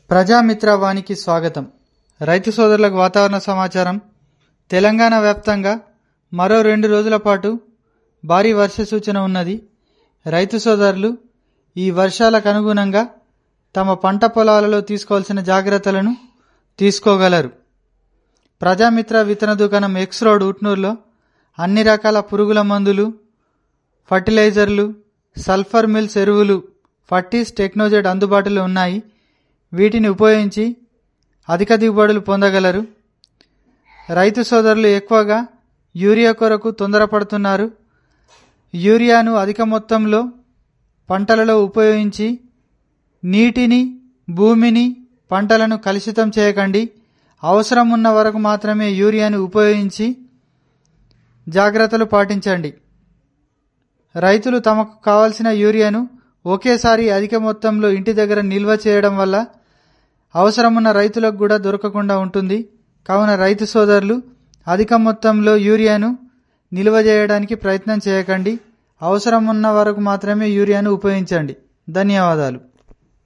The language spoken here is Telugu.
ప్రజామిత్ర వానికి స్వాగతం రైతు సోదరులకు వాతావరణ సమాచారం తెలంగాణ వ్యాప్తంగా మరో రెండు రోజుల పాటు భారీ వర్ష సూచన ఉన్నది రైతు సోదరులు ఈ వర్షాలకు అనుగుణంగా తమ పంట పొలాలలో తీసుకోవాల్సిన జాగ్రత్తలను తీసుకోగలరు ప్రజామిత్ర విత్తన దుకాణం ఎక్స్ రోడ్ ఉట్నూరులో అన్ని రకాల పురుగుల మందులు ఫర్టిలైజర్లు సల్ఫర్ మిల్స్ ఎరువులు ఫర్టీస్ టెక్నోజెట్ అందుబాటులో ఉన్నాయి వీటిని ఉపయోగించి అధిక దిగుబడులు పొందగలరు రైతు సోదరులు ఎక్కువగా యూరియా కొరకు తొందరపడుతున్నారు యూరియాను అధిక మొత్తంలో పంటలలో ఉపయోగించి నీటిని భూమిని పంటలను కలుషితం చేయకండి అవసరం ఉన్న వరకు మాత్రమే యూరియాను ఉపయోగించి జాగ్రత్తలు పాటించండి రైతులు తమకు కావలసిన యూరియాను ఒకేసారి అధిక మొత్తంలో ఇంటి దగ్గర నిల్వ చేయడం వల్ల అవసరమున్న రైతులకు కూడా దొరకకుండా ఉంటుంది కావున రైతు సోదరులు అధిక మొత్తంలో యూరియాను నిల్వ చేయడానికి ప్రయత్నం చేయకండి అవసరం ఉన్న వరకు మాత్రమే యూరియాను ఉపయోగించండి ధన్యవాదాలు